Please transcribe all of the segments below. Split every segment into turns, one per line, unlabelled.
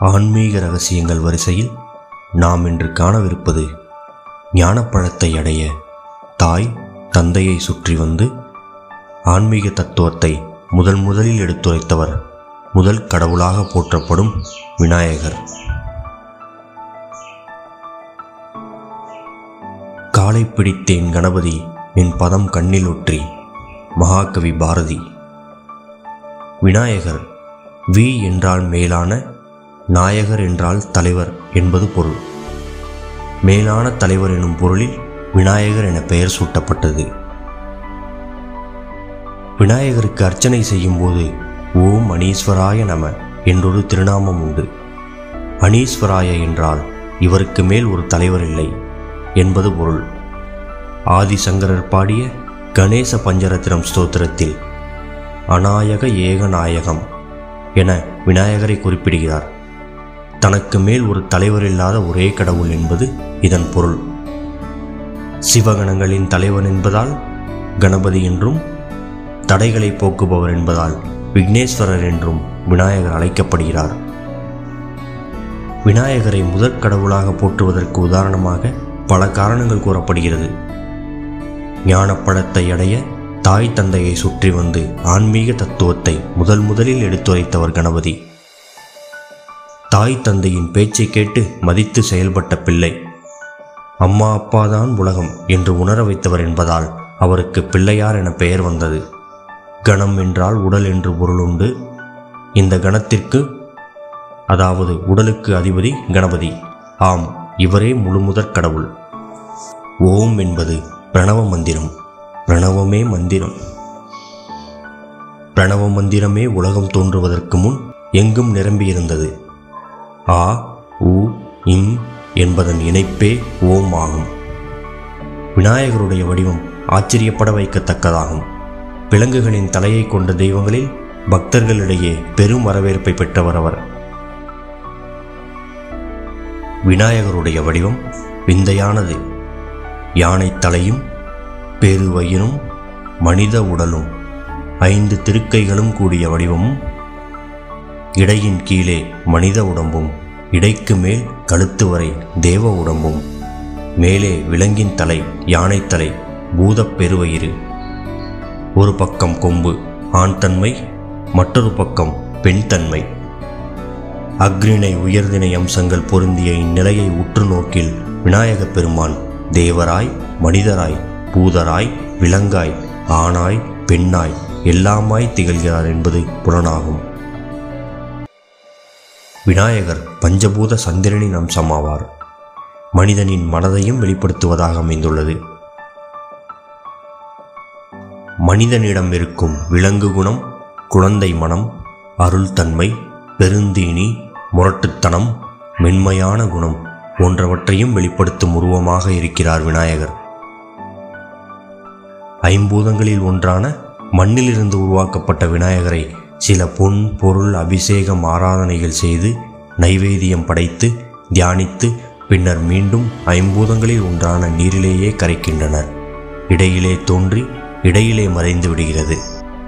ஆன்மீக ரகசியங்கள் வரிசையில் நாம் இன்று காணவிருப்பது ஞானப்பழத்தை அடைய தாய் தந்தையை சுற்றி வந்து ஆன்மீக தத்துவத்தை முதல் முதலில் எடுத்துரைத்தவர் முதல் கடவுளாக போற்றப்படும் விநாயகர் காலை பிடித்தேன் கணபதி என் பதம் கண்ணில் ஒற்றி மகாகவி பாரதி விநாயகர் வி என்றால் மேலான நாயகர் என்றால் தலைவர் என்பது பொருள் மேலான தலைவர் எனும் பொருளில் விநாயகர் என பெயர் சூட்டப்பட்டது விநாயகருக்கு அர்ச்சனை செய்யும்போது ஓம் அனீஸ்வராய நம என்றொரு திருநாமம் உண்டு அனீஸ்வராய என்றால் இவருக்கு மேல் ஒரு தலைவர் இல்லை என்பது பொருள் ஆதிசங்கரர் பாடிய கணேச பஞ்சரத்னம் ஸ்தோத்திரத்தில் அநாயக ஏகநாயகம் என விநாயகரை குறிப்பிடுகிறார் தனக்கு மேல் ஒரு தலைவர் இல்லாத ஒரே கடவுள் என்பது இதன் பொருள் சிவகணங்களின் தலைவன் என்பதால் கணபதி என்றும் தடைகளை போக்குபவர் என்பதால் விக்னேஸ்வரர் என்றும் விநாயகர் அழைக்கப்படுகிறார் விநாயகரை முதற் கடவுளாக போற்றுவதற்கு உதாரணமாக பல காரணங்கள் கூறப்படுகிறது ஞானப்பழத்தை அடைய தாய் தந்தையை சுற்றி வந்து ஆன்மீக தத்துவத்தை முதல் முதலில் எடுத்துரைத்தவர் கணபதி தாய் தந்தையின் பேச்சை கேட்டு மதித்து செயல்பட்ட பிள்ளை அம்மா அப்பாதான் உலகம் என்று உணர வைத்தவர் என்பதால் அவருக்கு பிள்ளையார் என பெயர் வந்தது கணம் என்றால் உடல் என்று பொருளுண்டு இந்த கணத்திற்கு அதாவது உடலுக்கு அதிபதி கணபதி ஆம் இவரே முழுமுதற் கடவுள் ஓம் என்பது பிரணவ மந்திரம் பிரணவமே மந்திரம் பிரணவ மந்திரமே உலகம் தோன்றுவதற்கு முன் எங்கும் நிரம்பியிருந்தது ஆ உ இம் என்பதன் இணைப்பே ஓம் ஆகும் விநாயகருடைய வடிவம் ஆச்சரியப்பட வைக்கத்தக்கதாகும் விலங்குகளின் தலையை கொண்ட தெய்வங்களில் பக்தர்களிடையே பெரும் வரவேற்பை பெற்றவர் அவர் விநாயகருடைய வடிவம் விந்தையானது யானை தலையும் பெருவயிரும் மனித உடலும் ஐந்து திருக்கைகளும் கூடிய வடிவமும் இடையின் கீழே மனித உடம்பும் இடைக்கு மேல் கழுத்து வரை தேவ உடம்பும் மேலே விலங்கின் தலை யானை தலை பூதப் பெருவயிறு ஒரு பக்கம் கொம்பு ஆண் தன்மை மற்றொரு பக்கம் பெண் தன்மை அக்ரிணை உயர்திணை அம்சங்கள் பொருந்திய இந்நிலையை உற்று நோக்கில் விநாயகப் பெருமான் தேவராய் மனிதராய் பூதராய் விலங்காய் ஆணாய் பெண்ணாய் எல்லாமாய் திகழ்கிறார் என்பது புலனாகும் விநாயகர் பஞ்சபூத சந்திரனின் அம்சமாவார் மனிதனின் மனதையும் வெளிப்படுத்துவதாக அமைந்துள்ளது மனிதனிடம் இருக்கும் விலங்கு குணம் குழந்தை மனம் அருள் தன்மை பெருந்தீனி முரட்டுத்தனம் மென்மையான குணம் போன்றவற்றையும் வெளிப்படுத்தும் உருவமாக இருக்கிறார் விநாயகர் ஐம்பூதங்களில் ஒன்றான மண்ணிலிருந்து உருவாக்கப்பட்ட விநாயகரை சில பொன் பொருள் அபிஷேகம் ஆராதனைகள் செய்து நைவேத்தியம் படைத்து தியானித்து பின்னர் மீண்டும் ஐம்பூதங்களில் ஒன்றான நீரிலேயே கரைக்கின்றனர் இடையிலே தோன்றி இடையிலே மறைந்து விடுகிறது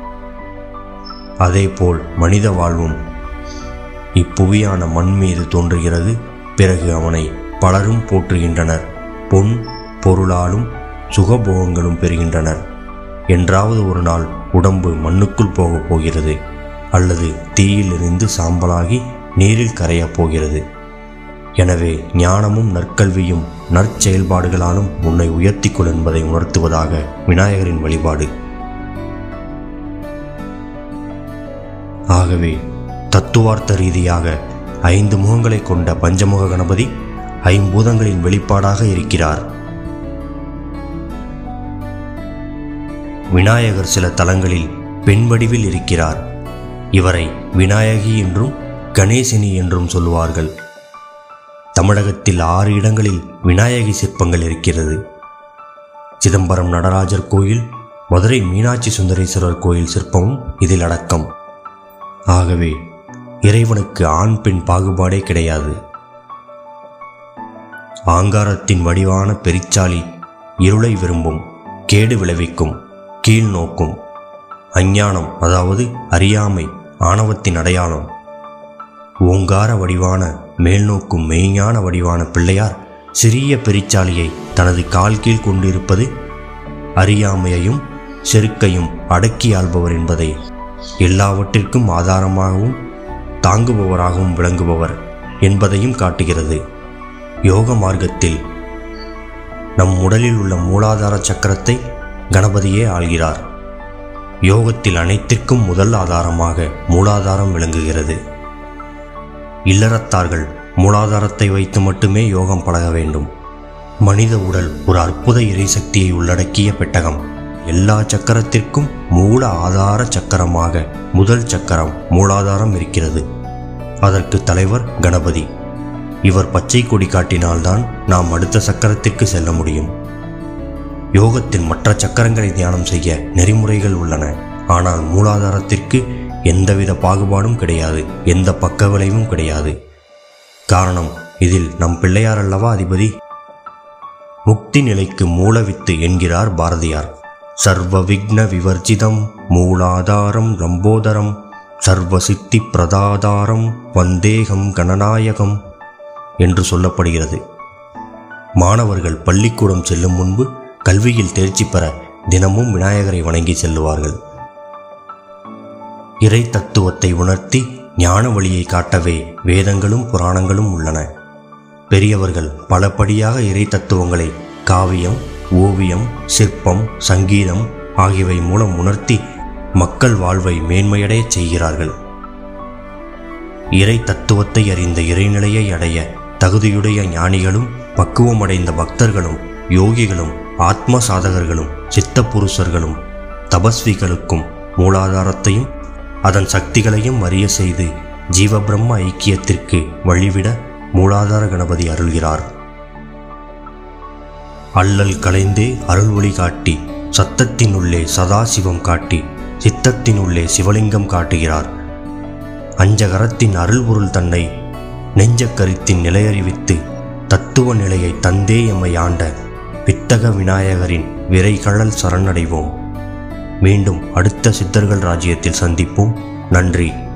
அதேபோல் மனித வாழ்வும் இப்புவியான மண் மீது தோன்றுகிறது பிறகு அவனை பலரும் போற்றுகின்றனர் பொன் பொருளாலும் சுகபோகங்களும் பெறுகின்றனர் என்றாவது ஒரு நாள் உடம்பு மண்ணுக்குள் போகப் போகிறது அல்லது தீயில் எரிந்து சாம்பலாகி நீரில் கரையப் போகிறது எனவே ஞானமும் நற்கல்வியும் நற்செயல்பாடுகளாலும் உன்னை உயர்த்திக்கொள் என்பதை உணர்த்துவதாக விநாயகரின் வழிபாடு ஆகவே தத்துவார்த்த ரீதியாக ஐந்து முகங்களை கொண்ட பஞ்சமுக கணபதி ஐம்பூதங்களின் வெளிப்பாடாக இருக்கிறார் விநாயகர் சில தலங்களில் பெண் வடிவில் இருக்கிறார் இவரை விநாயகி என்றும் கணேசினி என்றும் சொல்லுவார்கள் தமிழகத்தில் ஆறு இடங்களில் விநாயகி சிற்பங்கள் இருக்கிறது சிதம்பரம் நடராஜர் கோயில் மதுரை மீனாட்சி சுந்தரேஸ்வரர் கோயில் சிற்பமும் இதில் அடக்கம் ஆகவே இறைவனுக்கு ஆண் பெண் பாகுபாடே கிடையாது ஆங்காரத்தின் வடிவான பெரிச்சாலி இருளை விரும்பும் கேடு விளைவிக்கும் கீழ் நோக்கும் அஞ்ஞானம் அதாவது அறியாமை ஆணவத்தின் அடையாளம் ஓங்கார வடிவான மேல்நோக்கும் மெய்ஞான வடிவான பிள்ளையார் சிறிய பெரிச்சாலியை தனது கால் கீழ் கொண்டிருப்பது அறியாமையையும் செருக்கையும் அடக்கி ஆள்பவர் என்பதை எல்லாவற்றிற்கும் ஆதாரமாகவும் தாங்குபவராகவும் விளங்குபவர் என்பதையும் காட்டுகிறது யோக மார்க்கத்தில் நம் உடலில் உள்ள மூலாதார சக்கரத்தை கணபதியே ஆள்கிறார் யோகத்தில் அனைத்திற்கும் முதல் ஆதாரமாக மூலாதாரம் விளங்குகிறது இல்லறத்தார்கள் மூலாதாரத்தை வைத்து மட்டுமே யோகம் பழக வேண்டும் மனித உடல் ஒரு அற்புத இறைசக்தியை உள்ளடக்கிய பெட்டகம் எல்லா சக்கரத்திற்கும் மூல ஆதார சக்கரமாக முதல் சக்கரம் மூலாதாரம் இருக்கிறது அதற்கு தலைவர் கணபதி இவர் பச்சை கொடி காட்டினால்தான் நாம் அடுத்த சக்கரத்திற்கு செல்ல முடியும் யோகத்தின் மற்ற சக்கரங்களை தியானம் செய்ய நெறிமுறைகள் உள்ளன ஆனால் மூலாதாரத்திற்கு எந்தவித பாகுபாடும் கிடையாது எந்த பக்க விளைவும் கிடையாது காரணம் இதில் நம் பிள்ளையார் அல்லவா அதிபதி முக்தி நிலைக்கு மூலவித்து என்கிறார் பாரதியார் சர்வ விக்ன விவர்ஜிதம் மூலாதாரம் லம்போதரம் சர்வ சித்தி பிரதாதாரம் வந்தேகம் கணநாயகம் என்று சொல்லப்படுகிறது மாணவர்கள் பள்ளிக்கூடம் செல்லும் முன்பு கல்வியில் தேர்ச்சி பெற தினமும் விநாயகரை வணங்கி செல்லுவார்கள் இறை தத்துவத்தை உணர்த்தி ஞான வழியை காட்டவே வேதங்களும் புராணங்களும் உள்ளன பெரியவர்கள் பலபடியாக இறை தத்துவங்களை காவியம் ஓவியம் சிற்பம் சங்கீதம் ஆகியவை மூலம் உணர்த்தி மக்கள் வாழ்வை மேன்மையடையச் செய்கிறார்கள் இறை தத்துவத்தை அறிந்த இறைநிலையை அடைய தகுதியுடைய ஞானிகளும் பக்குவமடைந்த பக்தர்களும் யோகிகளும் ஆத்ம சாதகர்களும் சித்த புருஷர்களும் தபஸ்விகளுக்கும் மூலாதாரத்தையும் அதன் சக்திகளையும் அறிய செய்து ஜீவபிரம்ம ஐக்கியத்திற்கு வழிவிட மூலாதார கணபதி அருள்கிறார் அல்லல் கலைந்தே அருள் ஒளி காட்டி சத்தத்தினுள்ளே சதாசிவம் காட்டி சித்தத்தினுள்ளே சிவலிங்கம் காட்டுகிறார் அஞ்சகரத்தின் அருள்பொருள் தன்னை நெஞ்சக்கருத்தின் நிலையறிவித்து தத்துவ நிலையை தந்தே எம்மை ஆண்ட வித்தக விநாயகரின் விரைகழல் சரணடைவோம் மீண்டும் அடுத்த சித்தர்கள் ராஜ்யத்தில் சந்திப்போம் நன்றி